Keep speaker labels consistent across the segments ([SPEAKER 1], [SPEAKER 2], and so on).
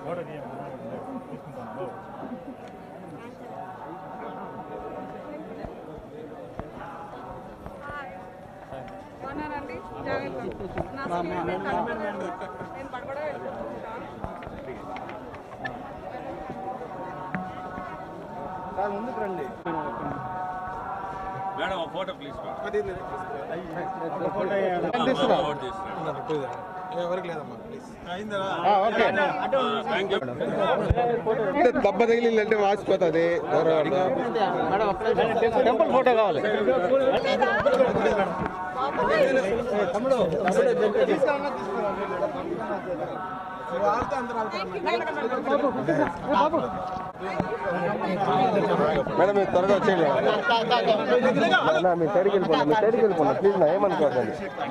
[SPEAKER 1] బాగున్నారండి జాగ్రత్త నా స్క్రీన్ మీద కనపడదండి. నేను పడబడ
[SPEAKER 2] ముందుకు రండి
[SPEAKER 3] మేడం ఒక ఫోటో ప్లీజ్
[SPEAKER 2] ఎవరికి లేదమ్మా ప్లీజ్
[SPEAKER 3] థ్యాంక్ యూ
[SPEAKER 2] దెబ్బ తగిలిందంటే వాసిపోతుంది
[SPEAKER 4] టెంపుల్ ఫోటో కావాలి
[SPEAKER 2] మేడం మీరు త్వరగా వచ్చేయండి నా మీ సైడ్కి వెళ్ళిపోండి మీ సైడ్కి వెళ్ళిపోండి ప్లీజ్ నా ఏమనుకోకండి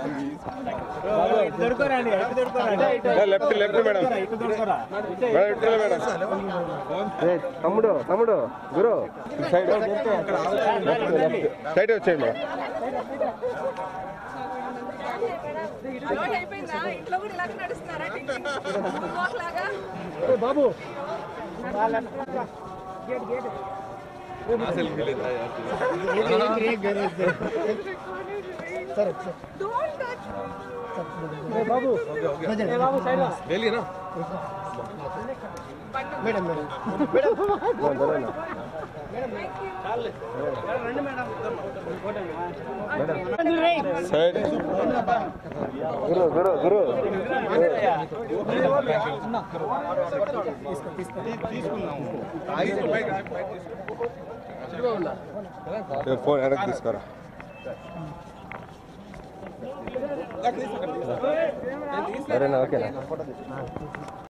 [SPEAKER 2] లెఫ్ట్ లెఫ్ట్ మేడం మేడం ఇటు రా మేడం ఏ, తమ్ముడు తమ్ముడు గురు సైడ్ సైడ్ వచ్చేయండి మేడం
[SPEAKER 1] అలవాటు అయిపోయిందా ఇంట్లో కూడా ఇలాగే నడుస్తున్నారా వాక్ లాగా Don't touch.
[SPEAKER 2] సైడ్ గురు గురు గురు ఫోన్ వెనక్కి తీసుకోరా సరేనా ఓకేనా